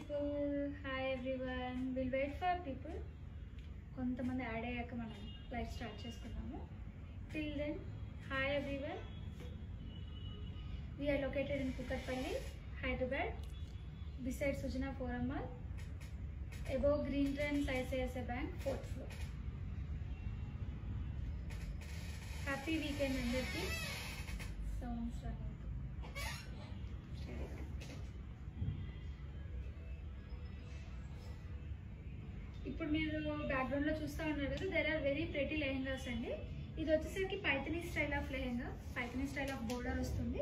people hi everyone will wait for people కొంతమంది ad అయ్యాక మనం లైఫ్ స్టార్ట్ చేసుకున్నాము till then hi everyone we are located in Kukatpally Hyderabad beside Sujana forum mall above green trends ICICI bank fourth floor happy weekend అందరికీ sounds రాలేదు ఇప్పుడు మీరు background లో చూస్తూ ఉన్నారు కదా there are very pretty lehengas అండి ఇది వచ్చేసరికి Paithani style of lehenga Paithani style of border వస్తుంది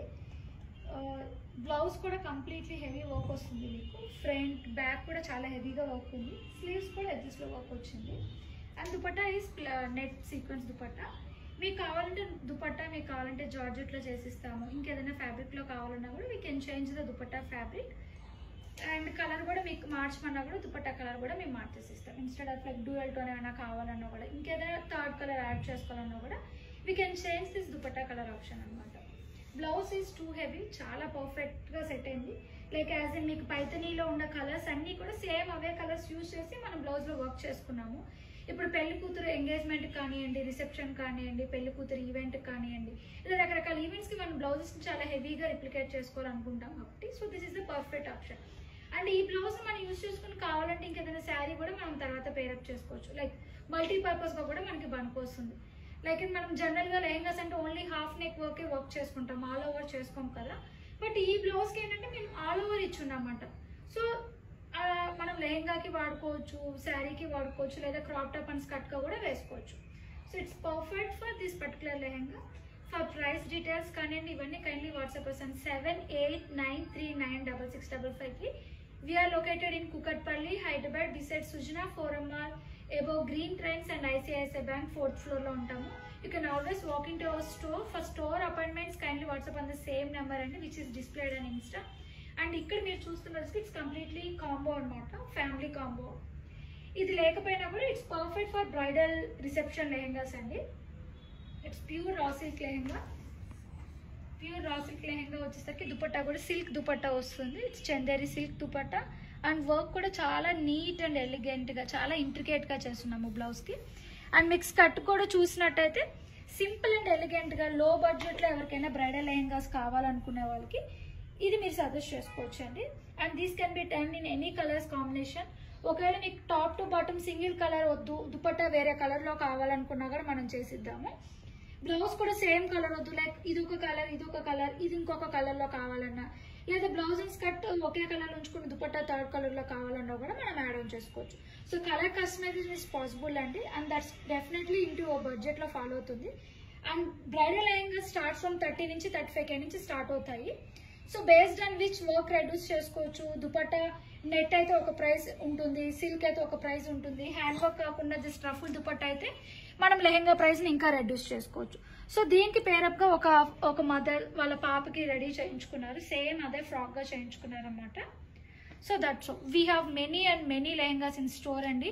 బ్లౌజ్ కూడా కంప్లీట్లీ హెవీ వర్క్ వస్తుంది మీకు ఫ్రంట్ బ్యాక్ కూడా చాలా హెవీగా వర్క్ ఉంది స్లీవ్స్ కూడా ఎడ్జెస్లో వర్క్ వచ్చింది and dupatta is net sequence dupatta మీకు కావాలంటే దుపట్టా మీకు కావాలంటే జార్జెట్లో చేసిస్తాము ఇంకేదైనా ఫ్యాబ్రిక్లో కావాలన్నా కూడా we can change the dupatta fabric and colour కూడా మీకు మార్చమన్నా కూడా దుపట్టా కలర్ కూడా మేము మార్చేసి ఇస్తాం instead of like dual tone ఏమైనా కావాలన్నా కూడా ఇంకేదైనా థర్డ్ కలర్ యాడ్ చేసుకోవాలన్నా కూడా we can change this dupatta colour option అనమాట బ్లౌజ్ ఈజ్ టూ హెవీ చాలా పర్ఫెక్ట్గా సెట్ అయింది లైక్ యాజ్ ఇన్ మీకు పైతనీలో ఉన్న కలర్స్ అన్నీ కూడా సేమ్ అవే కలర్స్ యూజ్ చేసి మనం బ్లౌజ్లో వర్క్ చేసుకున్నాము ఇప్పుడు పెళ్లి కూతురు ఎంగేజ్మెంట్ కానివ్వండి రిసెప్షన్ కానివ్వండి పెళ్లి కూతురు ఈవెంట్ కానివ్వండి ఇలా రకరకాల ఈవెంట్స్కి మనం బ్లౌజెస్ చాలా హెవీగా రిప్లికేట్ చేసుకోవాలనుకుంటాం కాబట్టి so this is the perfect option and ఈ బ్లౌజ్ మనం యూజ్ చేసుకుని కావాలంటే ఇంకేదైనా శారీ కూడా మనం తర్వాత పేరప్ చేసుకోవచ్చు లైక్ మల్టీపర్పస్గా కూడా మనకి పనికొస్తుంది లైక్ మనం జనరల్గా లెహంగాస్ అంటే ఓన్లీ హాఫ్ నెక్ వర్కే వర్క్ చేసుకుంటాం ఆల్ ఓవర్ చేసుకోం కదా బట్ ఈ బ్లౌజ్కి ఏంటంటే మేము ఆల్ ఓవర్ ఇచ్చున్నమాట సో మనం లెహంగాకి వాడుకోవచ్చు శారీకి వాడుకోవచ్చు లేదా క్రాప్ టాప్ అండ్ స్కర్ట్గా కూడా వేసుకోవచ్చు so it's perfect for this particular lehenga for price details కానివ్వండి ఇవన్నీ kindly WhatsApp person seven eight nine three nine double six double ఫైవ్కి we are located in Kukatpally Hyderabad beside Sujana forum mall above green trends and ICICI bank fourth ఫ్లోర్లో ఉంటాము you can always walk in to our store for store appointments kindly WhatsApp on the same number అండి which is displayed and insta and ఇక్కడ మీరు చూస్తున్నది it's completely combo అనమాట family combo ఇది లేకపోయినా కూడా it's perfect for bridal reception lehengas అండి it's pure raw silk lehenga pure raw silk lehenga వచ్చేసరికి దుపట్టా కూడా సిల్క్ దుపట్టా వస్తుంది it's Chanderi silk dupatta and work కూడా చాలా నీట్ అండ్ ఎలిగెంట్గా చాలా ఇంట్రికేట్గా చేస్తున్నాము బ్లౌజ్కి అండ్ మిక్స్ కట్ కూడా చూసినట్టయితే సింపుల్ అండ్ ఎలిగెంట్గా లో బడ్జెట్లో ఎవరికైనా బ్రైడల్ లెహెంగాస్ కావాలనుకునే వాళ్ళకి ఇది మీరు సజెస్ట్ చేసుకోవచ్చు అండి and these can be done in any colours combination ఒకవేళ మీకు top to bottom single colour వద్దు దుపట్టా వేరే కలర్లో కావాలనుకున్నా కూడా మనం చేసిద్దాము బ్లౌజ్ కూడా సేమ్ కలర్ వద్దు లైక్ ఇది ఒక కలర్ ఇది ఒక కలర్ ఇది ఇంకొక కలర్లో కావాలన్నా లేదా బ్లౌజ్ అండ్ స్కర్ట్ ఒకే కలర్ ఉంచుకుని దుపట్టా థర్డ్ కలర్లో కావాలన్నా కూడా మనం యాడ్ ఆన్ చేసుకోవచ్చు so colour customisation is possible అండి అండ్ దట్స్ డెఫినెట్లీ ఇంటూ ఓ బడ్జెట్లో ఫాలో అవుతుంది and bridal lehenga start from thirty నుంచి థర్టీ ఫైవ్ కే నుంచి స్టార్ట్ అవుతాయి so based on which work reduce చేసుకోవచ్చు దుపట్టా నెట్ అయితే ఒక ప్రైస్ ఉంటుంది సిల్క్ అయితే ఒక ప్రైస్ ఉంటుంది హ్యాండ్ వర్క్ కాకుండా జస్ట్ రఫుల్ దుపట్టా అయితే మనం లెహంగా ప్రైస్ని ఇంకా రెడ్యూస్ చేసుకోవచ్చు సో దీనికి పేరప్గా ఒక ఒక మదర్ వాళ్ళ పాపకి రెడీ చేయించుకున్నారు సేమ్ అదే ఫ్రాక్గా చేయించుకున్నారు అనమాట so that's we have many and many lehengas in store అండి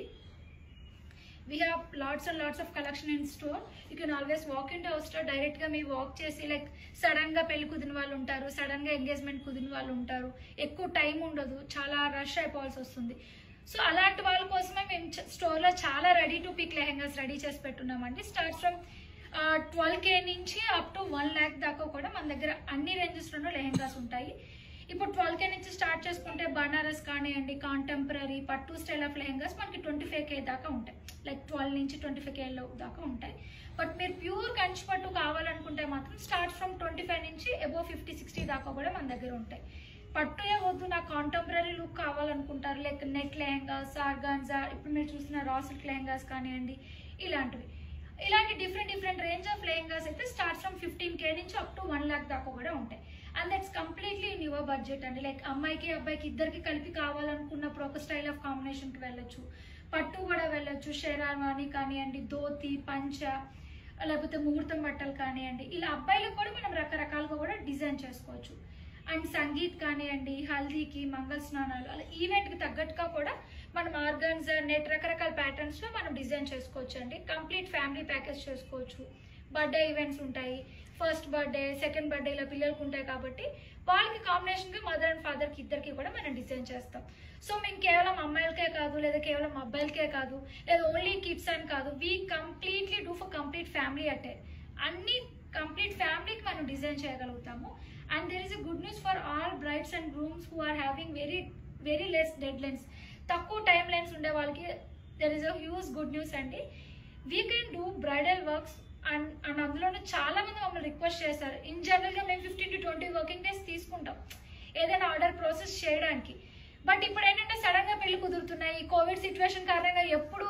we have lots and lots of collection in store you can always walk in to our store డైరెక్ట్గా మీ వాక్ చేసి లైక్ సడన్గా పెళ్లి కుదిరిన వాళ్ళు ఉంటారు సడన్గా ఎంగేజ్మెంట్ కుదిరిన వాళ్ళు ఉంటారు ఎక్కువ టైం ఉండదు చాలా రష్ అయిపోవాల్సి వస్తుంది సో అలాంటి వాళ్ళ కోసమే మేము స్టోర్లో చాలా ready to pick lehengas ready చేసి పెట్టున్నామండి స్టార్ట్ ఫ్రమ్ ట్వెల్వ్ కే నుంచి అప్ టు వన్ ల్యాక్ దాకా కూడా మన దగ్గర అన్ని రేంజెస్లోనూ లెహెంగాస్ ఉంటాయి ఇప్పుడు ట్వెల్వ్ కే నుంచి స్టార్ట్ చేసుకుంటే బనారస్ కానివ్వండి కాంటెంపరీ పట్టు స్టైల్ ఆఫ్ లెహెంగాస్ మనకి ట్వంటీ ఫైవ్ కే దాకా ఉంటాయి లైక్ ట్వెల్వ్ నుంచి ట్వంటీ ఫైవ్ కే దాకా ఉంటాయి బట్ మీరు ప్యూర్ కంచి పట్టు కావాలనుకుంటే మాత్రం స్టార్ట్ ఫ్రమ్ ట్వంటీ ఫైవ్ నుంచి అబోవ్ ఫిఫ్టీ సిక్స్టీ దాకా కూడా మన దగ్గర ఉంటాయి పట్టుయే వద్దు నాకు కాంటెంపరీ లుక్ కావాలనుకుంటారు లైక్ నెట్ లెహెంగాస్ ఆర్గాన్జా ఇప్పుడు మీరు చూసిన రా సిల్క్ లెహెంగాస్ కానివ్వండి ఇలాంటివి ఇలాంటి different different range of lehengas అయితే స్టార్ట్ ఫ్రమ్ ఫిఫ్టీన్ కే నుంచి అప్ టు వన్ ల్యాక్ దాకా కూడా ఉంటాయి and that's completely in your budget అండి లైక్ అమ్మాయికి అబ్బాయికి ఇద్దరికి కలిపి కావాలనుకున్నప్పుడు ఒక స్టైల్ ఆఫ్ కాంబినేషన్కి వెళ్ళొచ్చు పట్టు కూడా వెళ్ళొచ్చు షేరావాణి కానివ్వండి ధోతి పంచ లేకపోతే ముహూర్తం బట్టలు కానివ్వండి ఇలా అబ్బాయిలకు కూడా మనం రకరకాలుగా కూడా డిజైన్ చేసుకోవచ్చు అండ్ సంగీత్ కానివ్వండి హల్దీకి మంగళ స్నానాలు అలా ఈవెంట్కి తగ్గట్టుగా కూడా మనం ఆర్గన్స్ నెట్ రకరకాల ప్యాటర్న్స్లో మనం డిజైన్ చేసుకోవచ్చు అండి కంప్లీట్ ఫ్యామిలీ ప్యాకేజ్ చేసుకోవచ్చు బర్త్డే ఈవెంట్స్ ఉంటాయి ఫస్ట్ బర్త్డే సెకండ్ బర్త్డే ఇలా పిల్లలకు ఉంటాయి కాబట్టి వాళ్ళకి కాంబినేషన్గా మదర్ అండ్ ఫాదర్కి ఇద్దరికి కూడా మనం డిజైన్ చేస్తాం సో మేము కేవలం అమ్మాయిలకే కాదు లేదా కేవలం అబ్బాయిలకే కాదు లేదా ఓన్లీ కిడ్స్ అని కాదు we completely do for complete family అటే అన్ని కంప్లీట్ ఫ్యామిలీకి మనం డిజైన్ చేయగలుగుతాము and there is a good news for all brides and grooms who are having very very less deadlines తక్కువ టైం లైన్స్ ఉండే వాళ్ళకి there is a huge good news అండి we can do bridal works and and అందులోనే చాలా మంది మమ్మల్ని request చేశారు in జనరల్గా మేము fifteen to twenty working days తీసుకుంటాం ఏదైనా ఆర్డర్ ప్రాసెస్ చేయడానికి బట్ ఇప్పుడు ఏంటంటే సడన్ గా పెళ్లి కుదురుతున్నాయి ఈ కోవిడ్ సిచ్యువేషన్ కారణంగా ఎప్పుడు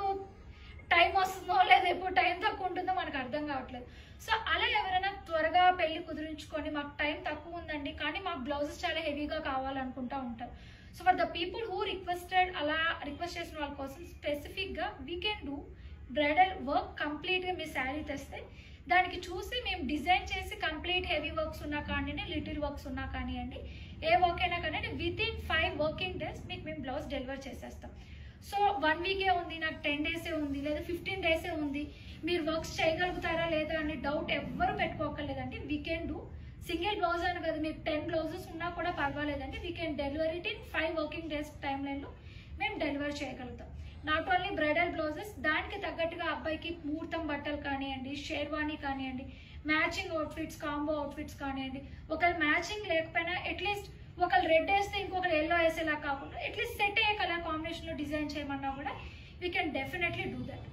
టైం వస్తుందో లేదా ఎప్పుడు టైం తక్కువ ఉంటుందో మనకు అర్థం కావట్లేదు సో అలా ఎవరైనా త్వరగా పెళ్లి కుదిరించుకొని మాకు టైం తక్కువ ఉందండి కానీ మాకు బ్లౌజెస్ చాలా హెవీగా కావాలనుకుంటా ఉంటారు so for the people who requested అలా రిక్వెస్ట్ చేసిన వాళ్ళ కోసం స్పెసిఫిక్గా we can do bridal work కంప్లీట్గా మీ శారీ తెస్తే దానికి చూసి మేము డిజైన్ చేసి కంప్లీట్ హెవీ వర్క్స్ ఉన్నా కానివ్వండి లిటిల్ వర్క్స్ ఉన్నా కానివ్వండి ఏ వర్క్ అయినా కానివ్వండి within five working days మీకు మేము బ్లౌజ్ డెలివర్ చేసేస్తాం సో వన్ వీకే ఉంది నాకు టెన్ డేసే ఉంది లేదా ఫిఫ్టీన్ డేసే ఉంది మీరు వర్క్స్ చేయగలుగుతారా లేదా అని డౌట్ ఎవ్వరు పెట్టుకోకర్లేదండి we can do single blouse అని కదా మీకు టెన్ బ్లౌజెస్ ఉన్నా కూడా పర్వాలేదండి we can delivery it in five working days time లైన్లో మేము డెలివర్ చేయగలుగుతాం నాట్ ఓన్లీ బ్రైడల్ బ్లౌజెస్ దానికి తగ్గట్టుగా అబ్బాయికి ముహూర్తం బట్టలు కానివ్వండి షేర్వాణి కానివ్వండి మ్యాచింగ్ అవుట్ఫిట్స్ కాంబో అవుట్ఫిట్స్ కానివ్వండి ఒకవేళ మ్యాచింగ్ లేకపోయినా అట్లీస్ట్ ఒకళ్ళు రెడ్ వేస్తే ఇంకొకరు ఎల్లో వేసేలా కాకుండా అట్లీస్ట్ సెట్ అయ్యే కలర్ కాంబినేషన్లో డిజైన్ చేయమన్నా కూడా we can definitely do that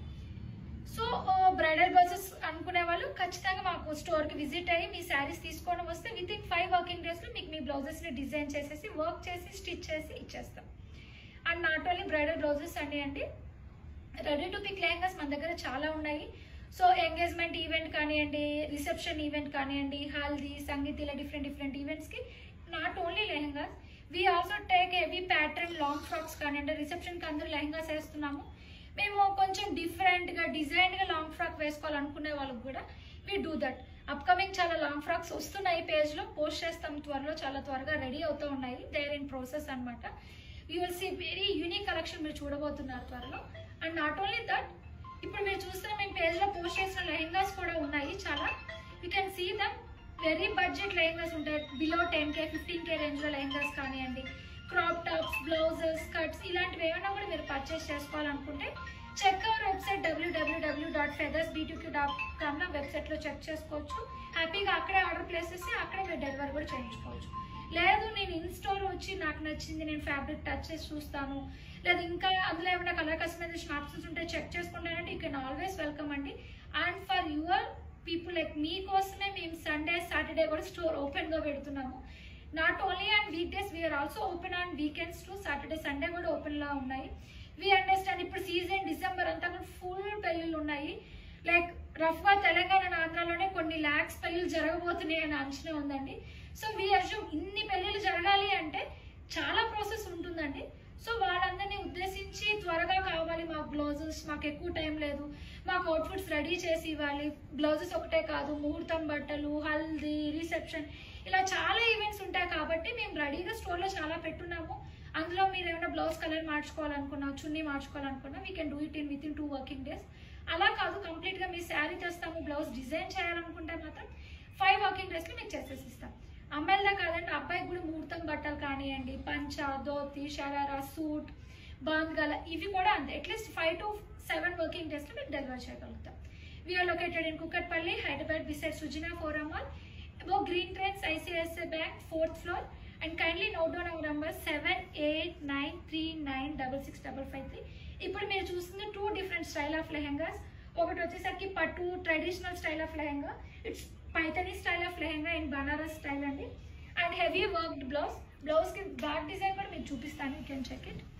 so bridal blouses అనుకునే వాళ్ళు ఖచ్చితంగా మాకు స్టోర్కి విజిట్ అయ్యి మీ శారీస్ తీసుకొని వస్తే విత్ ఇన్ ఫైవ్ వర్కింగ్ డేస్లో మీకు మీ బ్లౌజెస్ని డిజైన్ చేసేసి వర్క్ చేసి స్టిచ్ చేసి ఇచ్చేస్తాం and not only bridal blouses అండి అండి రెడీ టు పిక్ లెహంగాస్ మన దగ్గర చాలా ఉన్నాయి సో ఎంగేజ్మెంట్ ఈవెంట్ కానివ్వండి రిసెప్షన్ ఈవెంట్ కానివ్వండి హల్దీ సంగీత్ ఇలా డిఫరెంట్ డిఫరెంట్ ఈవెంట్స్కి not only lehengas we also take heavy pattern long frocks కానివ్వండి రిసెప్షన్కి అందరూ లెహంగాస్ వేస్తున్నాము మేము కొంచెం డిఫరెంట్గా డిజైన్గా లాంగ్ ఫ్రాక్ వేసుకోవాలనుకునే వాళ్ళకి కూడా వీ డూ దట్ అప్కమింగ్ చాలా లాంగ్ ఫ్రాక్స్ వస్తున్నాయి పేజ్లో పోస్ట్ చేస్తాం త్వరలో చాలా త్వరగా రెడీ అవుతూ ఉన్నాయి దేర్ ఇన్ ప్రాసెస్ అనమాట you will see very unique collection మీరు చూడబోతున్నారు త్వరలో అండ్ నాట్ ఓన్లీ దట్ ఇప్పుడు మీరు చూస్తున్న మేము పేజ్లో పోస్ట్ చేసిన లెహంగాస్ కూడా ఉన్నాయి చాలా you can see them very budget lehengas ఉంటాయి below ten K fifteen K రేంజ్లో లెహంగాస్ కానివ్వండి క్రాప్ టాప్స్ బ్లౌజెస్ కట్స్ ఇలాంటివి ఏమైనా కూడా మీరు పర్చేస్ చేసుకోవాలనుకుంటే చెక్ అవర్ వెబ్సైట్ డబ్ల్యూడబ్ల్యూడబ్ల్యూ డాట్ ఫెదర్స్ బీటూక్యూ డాట్ కామ్లో వెబ్సైట్లో చెక్ చేసుకోవచ్చు హ్యాపీగా అక్కడే ఆర్డర్ ప్లేస్ చేసి అక్కడే మీరు డెలివరీ కూడా చేయించుకోవచ్చు లేదు నేను ఇన్ స్టోర్ వచ్చి నాకు నచ్చింది నేను ఫ్యాబ్రిక్ టచ్ చేసి చూస్తాను లేదా ఇంకా అందులో ఏమైనా కలర్ కస్టమైజేషన్ ఆప్షన్స్ ఉంటే చెక్ చేసుకుంటానంటే యూ కెన్ ఆల్వేస్ వెల్కమ్ అండి and for your people like మీకోసమే మేము సండే సాటర్డే కూడా స్టోర్ ఓపెన్గా పెడుతున్నాము not only and week days we are also open and weekends to Saturday Sunday కూడా ఓపెన్లా ఉన్నాయి వి అండర్స్టాండ్ ఇప్పుడు సీజన్ డిసెంబర్ అంతా కూడా ఫుల్ పెళ్ళిళ్ళు ఉన్నాయి లైక్ రఫ్గా తెలంగాణ and ఆంధ్రాలోనే కొన్ని ల్యాక్స్ పెళ్ళిళ్ళు జరగబోతున్నాయి అని అంచనా ఉందండి సో వీ అజ్యూమ్ ఇన్ని పెళ్ళిళ్ళు జరగాలి అంటే చాలా ప్రాసెస్ ఉంటుందండి సో వాళ్ళందరినీ ఉద్దేశించి త్వరగా కావాలి మాకు బ్లౌజెస్ మాకు ఎక్కువ టైం లేదు మాకు అవుట్ఫిట్స్ రెడీ చేసి ఇవ్వాలి బ్లౌజెస్ ఒకటే కాదు ముహూర్తం బట్టలు హల్దీ రిసెప్షన్ ఇలా చాలా ఈవెంట్స్ ఉంటాయి కాబట్టి మేము రెడీగా స్టోర్లో చాలా పెట్టున్నాము అందులో మీరు ఏమైనా బ్లౌజ్ కలర్ మార్చుకోవాలనుకున్నా చున్నీ మార్చుకోవాలనుకున్నా we can do it in with in two working days అలా కాదు కంప్లీట్గా మీ శారీ తెస్తాము బ్లౌజ్ డిజైన్ చేయాలనుకుంటే మాత్రం ఫైవ్ వర్కింగ్ డేస్లో మీకు చేసేసి ఇస్తాం అమ్మాయిలదే కాదండి అబ్బాయికి కూడా ముహూర్తం బట్టలు కానివ్వండి పంచ ధోతి షరారా సూట్ బాంద్గల ఇవి కూడా అంతే at least five to seven working డేస్లో మీకు డెలివర్ చేయగలుగుతాం we are located in Kukatpally Hyderabad beside Sujana forum mall above green trends ICICI bank fourth floor and kindly note down our number seven eight nine three nine double six double five three ఇప్పుడు మీరు చూస్తుంది two different style of lehengas ఒకటి వచ్చేసరికి పట్టు traditional style of lehenga it's Paithani style of lehenga and Banaras style అండి and heavy worked blouse బ్లౌజ్కి back design కూడా మీకు చూపిస్తాను యూ కెన్ చెక్ ఇట్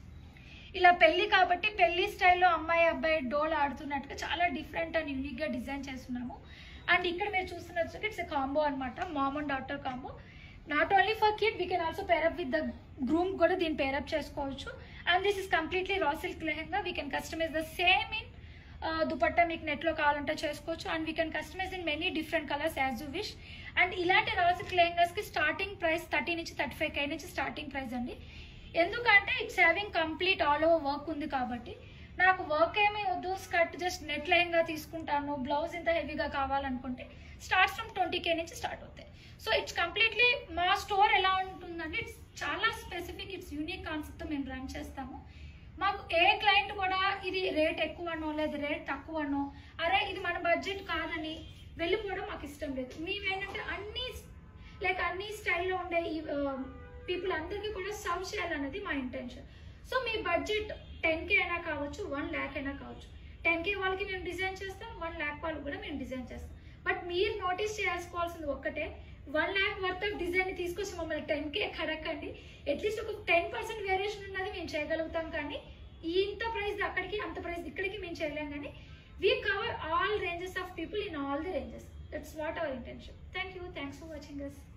ఇలా పెళ్లి కాబట్టి పెళ్లి స్టైల్లో అమ్మాయి అబ్బాయి డోల్ ఆడుతున్నట్టుగా చాలా డిఫరెంట్ అండ్ యూనిక్గా డిజైన్ చేస్తున్నాము అండ్ ఇక్కడ మీరు చూస్తున్నట్టు ఇట్స్ ఎ కాంబో అనమాట mom and daughter combo not only for kid we can also pair up with the groom కూడా దీన్ని పేరప్ చేసుకోవచ్చు and this is completely raw silk lehenga we can customise the same in dupatta మీకు నెట్లో కావాలంటే చేసుకోవచ్చు and we can customise in many different colours as you wish and ఇలాంటి raw silk లెహంగాస్కి starting price thirty నుంచి thirty five K నుంచి starting price అండి ఎందుకంటే it's having complete all over work ఉంది కాబట్టి నాకు వర్క్ ఏమీ వద్దు స్కర్ట్ జస్ట్ నెట్ లెహంగా తీసుకుంటాను బ్లౌజ్ ఇంత హెవీగా కావాలనుకుంటే స్టార్ట్స్ ఫ్రమ్ ట్వంటీ కే నుంచి స్టార్ట్ అవుతాయి సో ఇట్స్ కంప్లీట్లీ మా స్టోర్ ఎలా ఉంటుందంటే ఇట్స్ చాలా స్పెసిఫిక్ ఇట్స్ యూనిక్ కాన్సెప్ట్తో మేము రన్ చేస్తాము మాకు ఏ క్లయింట్ కూడా ఇది రేట్ ఎక్కువనో లేదా రేట్ తక్కువనో అరే ఇది మన బడ్జెట్ కాదని వెళ్ళిపోవడం మాకు ఇష్టం లేదు మేమేంటంటే అన్ని లైక్ అన్ని స్టైల్లో ఉండే ఈ పీపుల్ అందరికీ కూడా సర్వ్ చేయాలన్నది మా ఇంటెన్షన్ సో మీ బడ్జెట్ టెన్ కే అయినా కావచ్చు వన్ ల్యాక్ అయినా కావచ్చు టెన్ కే వాళ్ళకి మేము డిజైన్ చేస్తాం వన్ ల్యాక్ వాళ్ళకి కూడా మేము డిజైన్ చేస్తాం బట్ మీరు నోటీస్ చేసుకోవాల్సింది ఒక్కటే one lakh worth of design తీసుకొచ్చి మమ్మల్ని టెన్ కే కడక్కండి అట్లీస్ట్ ఒక టెన్ పర్సెంట్ వేరియేషన్ ఉన్నది మేము చేయగలుగుతాం కానీ ఈ ఇంత ప్రైస్ అక్కడికి అంత ప్రైస్ ఇక్కడికి మేము చేయలేం కానీ we cover all ranges of people in all the ranges that's what our intention thank you thanks for watching us